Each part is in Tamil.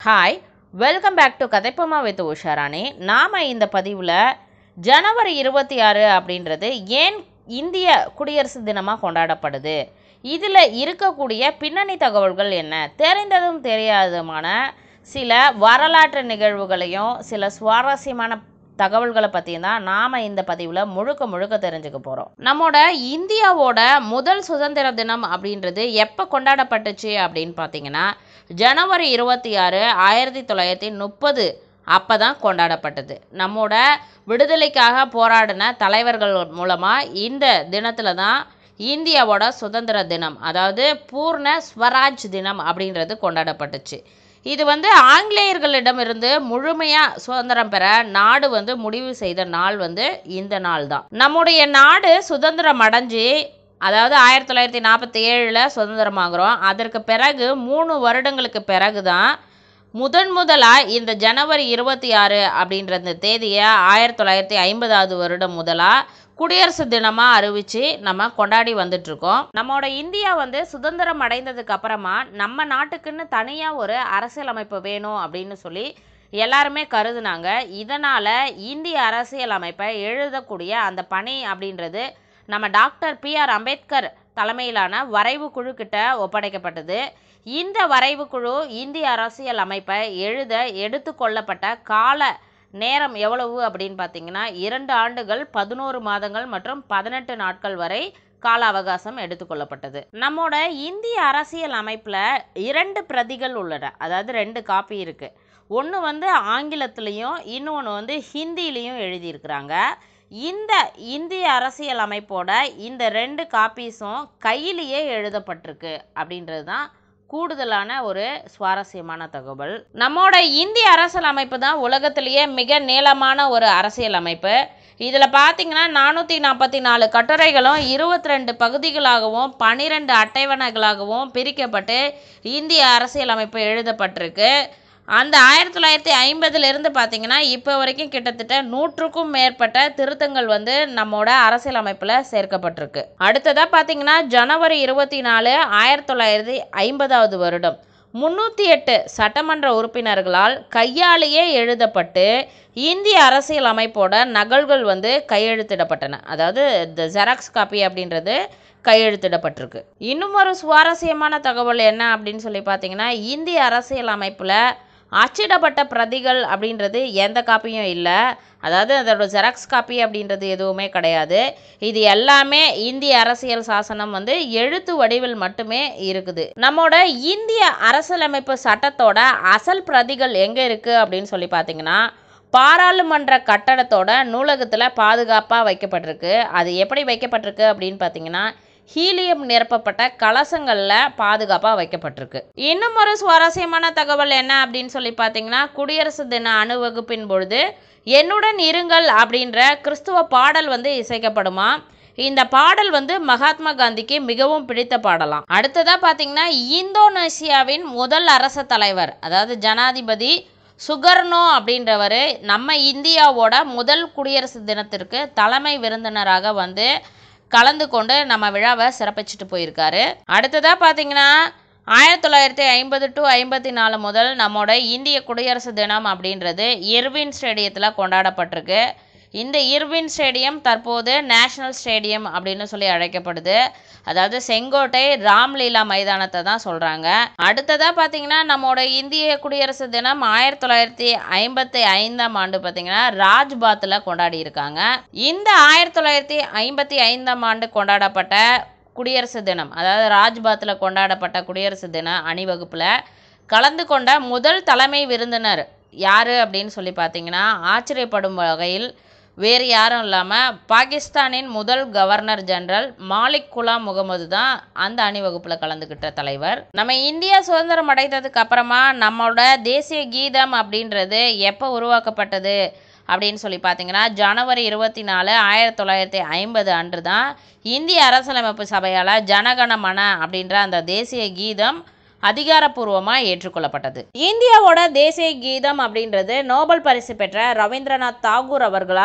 hi welcome back to Kathaippama with Usharani நாம் இந்த பதிவில் ஜனவரி இருபத்தி ஆறு அப்படின்றது ஏன் இந்திய குடியரசு தினமாக கொண்டாடப்படுது இதில் இருக்கக்கூடிய பின்னணி தகவல்கள் என்ன தெரிந்ததும் தெரியாததுமான சில வரலாற்று நிகழ்வுகளையும் சில சுவாரஸ்யமான தகவல்களை பற்றியும் தான் நாம் இந்த பதிவில் முழுக்க முழுக்க தெரிஞ்சுக்க போகிறோம் நம்மோட இந்தியாவோட முதல் சுதந்திர தினம் அப்படின்றது எப்போ கொண்டாடப்பட்டுச்சு அப்படின்னு பார்த்தீங்கன்னா ஜனவரி இருபத்தி ஆறு ஆயிரத்தி தொள்ளாயிரத்தி முப்பது அப்போ தான் கொண்டாடப்பட்டது நம்மோட விடுதலைக்காக போராடின தலைவர்கள் மூலமாக இந்த தினத்தில் தான் இந்தியாவோட சுதந்திர தினம் அதாவது பூர்ண ஸ்வராஜ் தினம் அப்படின்றது கொண்டாடப்பட்டுச்சு இது வந்து ஆங்கிலேயர்களிடமிருந்து முழுமையாக சுதந்திரம் பெற நாடு வந்து முடிவு செய்த நாள் வந்து இந்த நாள் தான் நம்முடைய நாடு சுதந்திரம் அடைஞ்சு அதாவது ஆயிரத்தி தொள்ளாயிரத்தி நாற்பத்தி ஏழில் சுதந்திரமாகிறோம் அதற்கு பிறகு மூணு வருடங்களுக்கு பிறகு தான் முதன் முதலாக இந்த ஜனவரி இருபத்தி ஆறு அப்படின்ற இந்த தேதியை ஆயிரத்தி தொள்ளாயிரத்தி ஐம்பதாவது வருடம் முதலாக குடியரசு தினமாக அறிவித்து நம்ம கொண்டாடி வந்துட்ருக்கோம் நம்மளோட இந்தியா வந்து சுதந்திரம் அடைந்ததுக்கு அப்புறமா நம்ம நாட்டுக்குன்னு தனியாக ஒரு அரசியலமைப்பு வேணும் அப்படின்னு சொல்லி எல்லாருமே கருதுனாங்க இதனால் இந்திய அரசியல் அமைப்பை எழுதக்கூடிய அந்த பணி அப்படின்றது நம்ம டாக்டர் பி ஆர் அம்பேத்கர் தலைமையிலான வரைவு குழு கிட்ட ஒப்படைக்கப்பட்டது இந்த வரைவு குழு இந்திய அரசியல் அமைப்பை எழுத எடுத்துக்கொள்ளப்பட்ட கால நேரம் எவ்வளவு அப்படின்னு பார்த்தீங்கன்னா இரண்டு ஆண்டுகள் பதினோரு மாதங்கள் மற்றும் பதினெட்டு நாட்கள் வரை கால அவகாசம் எடுத்துக்கொள்ளப்பட்டது நம்மோட இந்திய அரசியல் அமைப்பில் இரண்டு பிரதிகள் உள்ளன அதாவது ரெண்டு காப்பி இருக்குது ஒன்று வந்து ஆங்கிலத்திலையும் இன்னொன்று வந்து ஹிந்திலையும் எழுதியிருக்கிறாங்க இந்த இந்திய அரசியல் அமைப்போட இந்த ரெண்டு காப்பீஸும் கையிலேயே எழுதப்பட்டிருக்கு அப்படின்றது தான் கூடுதலான ஒரு சுவாரஸ்யமான தகவல் நம்மோட இந்திய அரசியல் அமைப்பு தான் உலகத்திலேயே மிக நீளமான ஒரு அரசியல் அமைப்பு இதில் பார்த்தீங்கன்னா நானூற்றி நாற்பத்தி நாலு கட்டுரைகளும் இருபத்தி ரெண்டு பகுதிகளாகவும் பன்னிரெண்டு அட்டைவணைகளாகவும் பிரிக்கப்பட்டு இந்திய அரசியல் அமைப்பு எழுதப்பட்டிருக்கு அந்த ஆயிரத்தி தொள்ளாயிரத்தி ஐம்பதுலேருந்து பார்த்தீங்கன்னா இப்போ வரைக்கும் கிட்டத்தட்ட நூற்றுக்கும் மேற்பட்ட திருத்தங்கள் வந்து நம்மோட அரசியல் அமைப்பில் சேர்க்கப்பட்டிருக்கு அடுத்ததாக பார்த்தீங்கன்னா ஜனவரி இருபத்தி நாலு ஆயிரத்தி தொள்ளாயிரத்தி ஐம்பதாவது வருடம் முந்நூற்றி எட்டு சட்டமன்ற உறுப்பினர்களால் கையாலேயே எழுதப்பட்டு இந்திய அரசியல் அமைப்போட நகல்கள் வந்து கையெழுத்திடப்பட்டன அதாவது இந்த ஜெராக்ஸ் காப்பி அப்படின்றது கையெழுத்திடப்பட்டிருக்கு இன்னும் ஒரு சுவாரஸ்யமான தகவல் என்ன அப்படின்னு சொல்லி பார்த்தீங்கன்னா இந்திய அரசியல் அமைப்பில் அச்சிடப்பட்ட பிரதிகள் அப்படின்றது எந்த காப்பியும் இல்லை அதாவது அதோட ஜெராக்ஸ் காப்பி அப்படின்றது எதுவுமே கிடையாது இது எல்லாமே இந்திய அரசியல் சாசனம் வந்து எழுத்து வடிவில் மட்டுமே இருக்குது நம்மோட இந்திய அரசியலமைப்பு சட்டத்தோட அசல் பிரதிகள் எங்கே இருக்குது அப்படின்னு சொல்லி பார்த்தீங்கன்னா பாராளுமன்ற கட்டடத்தோட நூலகத்தில் பாதுகாப்பாக வைக்கப்பட்டிருக்கு அது எப்படி வைக்கப்பட்டிருக்கு அப்படின்னு பார்த்தீங்கன்னா ஹீலியம் நிரப்பப்பட்ட கலசங்களில் பாதுகாப்பாக வைக்கப்பட்டிருக்கு இன்னும் ஒரு சுவாரஸ்யமான தகவல் என்ன அப்படின்னு சொல்லி பார்த்தீங்கன்னா குடியரசு தின அணிவகுப்பின் பொழுது என்னுடன் இருங்கள் அப்படின்ற கிறிஸ்துவ பாடல் வந்து இசைக்கப்படுமா இந்த பாடல் வந்து மகாத்மா காந்திக்கு மிகவும் பிடித்த பாடலாம் அடுத்ததாக பார்த்தீங்கன்னா இந்தோனேசியாவின் முதல் அரச தலைவர் அதாவது ஜனாதிபதி சுகர்னோ அப்படின்றவர் நம்ம இந்தியாவோட முதல் குடியரசு தினத்திற்கு தலைமை விருந்தினராக வந்து கலந்து கொண்டு நம்ம விழாவை சிறப்பிச்சுட்டு போயிருக்காரு அடுத்ததாக பார்த்தீங்கன்னா ஆயிரத்தி தொள்ளாயிரத்தி ஐம்பது டு ஐம்பத்தி நாலு முதல் நம்மோட இந்திய குடியரசு தினம் அப்படின்றது இர்வின் ஸ்டேடியத்தில் கொண்டாடப்பட்டிருக்கு இந்த இர்வின் ஸ்டேடியம் தற்போது நேஷனல் ஸ்டேடியம் அப்படின்னு சொல்லி அழைக்கப்படுது அதாவது செங்கோட்டை ராம்லீலா மைதானத்தை தான் சொல்கிறாங்க அடுத்ததாக பார்த்தீங்கன்னா நம்மளோட இந்திய குடியரசு தினம் ஆயிரத்தி தொள்ளாயிரத்தி ஐம்பத்தி ஐந்தாம் ஆண்டு பார்த்தீங்கன்னா ராஜ்பாத்தில் கொண்டாடி இருக்காங்க இந்த ஆயிரத்தி தொள்ளாயிரத்தி ஐம்பத்தி ஐந்தாம் ஆண்டு கொண்டாடப்பட்ட குடியரசு தினம் அதாவது ராஜ்பாத்தில் கொண்டாடப்பட்ட குடியரசு தின அணிவகுப்பில் கலந்து கொண்ட முதல் தலைமை விருந்தினர் யார் அப்படின்னு சொல்லி பார்த்தீங்கன்னா ஆச்சரியப்படும் வகையில் வேறு யாரும் இல்லாமல் பாகிஸ்தானின் முதல் கவர்னர் ஜெனரல் மாலிக் குலாம் முகமது தான் அந்த அணிவகுப்பில் கலந்துக்கிட்ட தலைவர் நம்ம இந்தியா சுதந்திரம் அடைந்ததுக்கு அப்புறமா நம்மளோட தேசிய கீதம் அப்படின்றது எப்போ உருவாக்கப்பட்டது அப்படின்னு சொல்லி பார்த்தீங்கன்னா ஜனவரி இருபத்தி நாலு ஆயிரத்தி தொள்ளாயிரத்தி ஐம்பது அன்று தான் இந்திய அரசியலமைப்பு சபையால் ஜனகணமன அப்படின்ற அந்த தேசிய கீதம் அதிகாரப்பூர்வமாக ஏற்றுக்கொள்ளப்பட்டது இந்தியாவோட தேசிய கீதம் அப்படின்றது நோபல் பரிசு பெற்ற ரவீந்திரநாத் தாகூர் அவர்களால்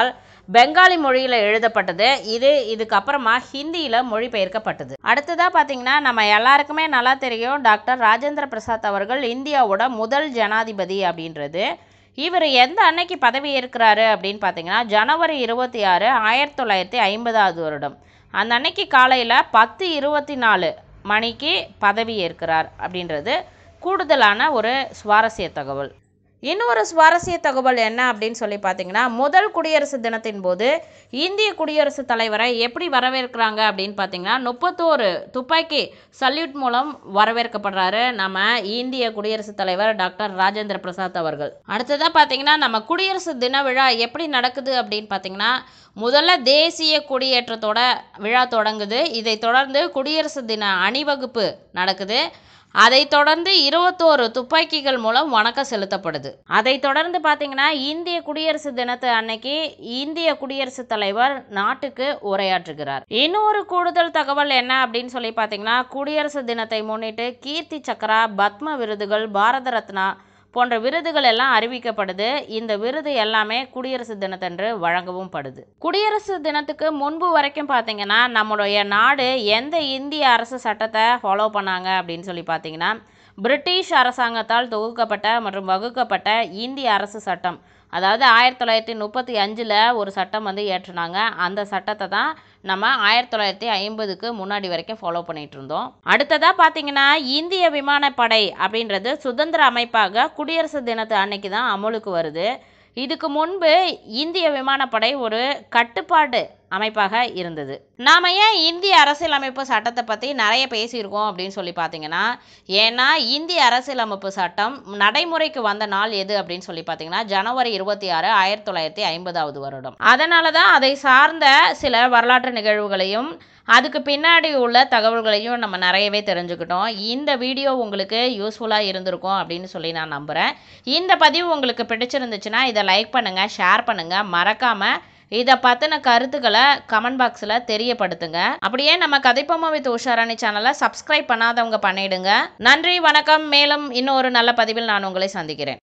பெங்காலி மொழியில் எழுதப்பட்டது இது இதுக்கப்புறமா ஹிந்தியில் மொழிபெயர்க்கப்பட்டது அடுத்ததாக பார்த்தீங்கன்னா நம்ம எல்லாருக்குமே நல்லா தெரியும் டாக்டர் ராஜேந்திர பிரசாத் அவர்கள் இந்தியாவோட முதல் ஜனாதிபதி அப்படின்றது இவர் எந்த அன்னைக்கு பதவி ஏற்கிறாரு அப்படின்னு பார்த்தீங்கன்னா ஜனவரி இருபத்தி ஆறு ஆயிரத்தி தொள்ளாயிரத்தி ஐம்பதாவது வருடம் அந்த அன்னைக்கு காலையில் பத்து இருபத்தி நாலு மணிக்கு பதவி ஏற்கிறார் அப்படின்றது கூடுதலான ஒரு சுவாரஸ்ய தகவல் இன்னொரு சுவாரஸ்ய தகவல் என்ன அப்படின்னு சொல்லி பார்த்தீங்கன்னா முதல் குடியரசு தினத்தின் போது இந்திய குடியரசுத் தலைவரை எப்படி வரவேற்கிறாங்க அப்படின்னு பார்த்தீங்கன்னா முப்பத்தோரு துப்பாக்கி சல்யூட் மூலம் வரவேற்கப்படுறாரு நம்ம இந்திய குடியரசுத் தலைவர் டாக்டர் ராஜேந்திர பிரசாத் அவர்கள் அடுத்ததாக பார்த்தீங்கன்னா நம்ம குடியரசு தின விழா எப்படி நடக்குது அப்படின்னு பார்த்தீங்கன்னா முதல்ல தேசிய கொடியேற்றத்தோட விழா தொடங்குது இதை தொடர்ந்து குடியரசு தின அணிவகுப்பு நடக்குது அதைத் தொடர்ந்து இருபத்தோரு துப்பாக்கிகள் மூலம் வணக்கம் செலுத்தப்படுது அதைத் தொடர்ந்து பார்த்தீங்கன்னா இந்திய குடியரசு தினத்து அன்னைக்கு இந்திய குடியரசுத் தலைவர் நாட்டுக்கு உரையாற்றுகிறார் இன்னொரு கூடுதல் தகவல் என்ன அப்படின்னு சொல்லி பார்த்தீங்கன்னா குடியரசு தினத்தை முன்னிட்டு கீர்த்தி சக்ரா பத்ம விருதுகள் பாரத ரத்னா போன்ற விருதுகள் எல்லாம் அறிவிக்கப்படுது இந்த விருது எல்லாமே குடியரசு தினத்தன்று வழங்கவும் படுது குடியரசு தினத்துக்கு முன்பு வரைக்கும் பார்த்தீங்கன்னா நம்மளுடைய நாடு எந்த இந்திய அரசு சட்டத்தை ஃபாலோ பண்ணாங்க அப்படின்னு சொல்லி பார்த்தீங்கன்னா பிரிட்டிஷ் அரசாங்கத்தால் தொகுக்கப்பட்ட மற்றும் வகுக்கப்பட்ட இந்திய அரசு சட்டம் அதாவது ஆயிரத்தி தொள்ளாயிரத்தி முப்பத்தி அஞ்சில் ஒரு சட்டம் வந்து ஏற்றுனாங்க அந்த சட்டத்தை தான் நம்ம ஆயிரத்தி தொள்ளாயிரத்தி ஐம்பதுக்கு முன்னாடி வரைக்கும் ஃபாலோ பண்ணிட்டு இருந்தோம் அடுத்ததாக பார்த்தீங்கன்னா இந்திய விமானப்படை அப்படின்றது சுதந்திர அமைப்பாக குடியரசு தினத்து அன்னைக்கு தான் அமலுக்கு வருது இதுக்கு முன்பு இந்திய விமானப்படை ஒரு கட்டுப்பாடு அமைப்பாக இருந்தது நாம் ஏன் இந்திய அரசியலமைப்பு சட்டத்தை பற்றி நிறைய பேசியிருக்கோம் அப்படின்னு சொல்லி பார்த்தீங்கன்னா ஏன்னா இந்திய அரசியலமைப்பு சட்டம் நடைமுறைக்கு வந்த நாள் எது அப்படின்னு சொல்லி பார்த்தீங்கன்னா ஜனவரி இருபத்தி ஆறு ஆயிரத்தி தொள்ளாயிரத்தி ஐம்பதாவது வருடம் அதனால தான் அதை சார்ந்த சில வரலாற்று நிகழ்வுகளையும் அதுக்கு பின்னாடி உள்ள தகவல்களையும் நம்ம நிறையவே தெரிஞ்சுக்கிட்டோம் இந்த வீடியோ உங்களுக்கு யூஸ்ஃபுல்லாக இருந்திருக்கும் அப்படின்னு சொல்லி நான் நம்புகிறேன் இந்த பதிவு உங்களுக்கு பிடிச்சிருந்துச்சுன்னா இதை லைக் பண்ணுங்கள் ஷேர் பண்ணுங்கள் மறக்காமல் இதை பற்றின கருத்துக்களை கமெண்ட் பாக்ஸில் தெரியப்படுத்துங்க அப்படியே நம்ம கதைப்பொம்மா வித் உஷாராணி சேனலை சப்ஸ்கிரைப் பண்ணாதவங்க பண்ணிடுங்க நன்றி வணக்கம் மேலும் இன்னொரு நல்ல பதிவில் நான் உங்களை சந்திக்கிறேன்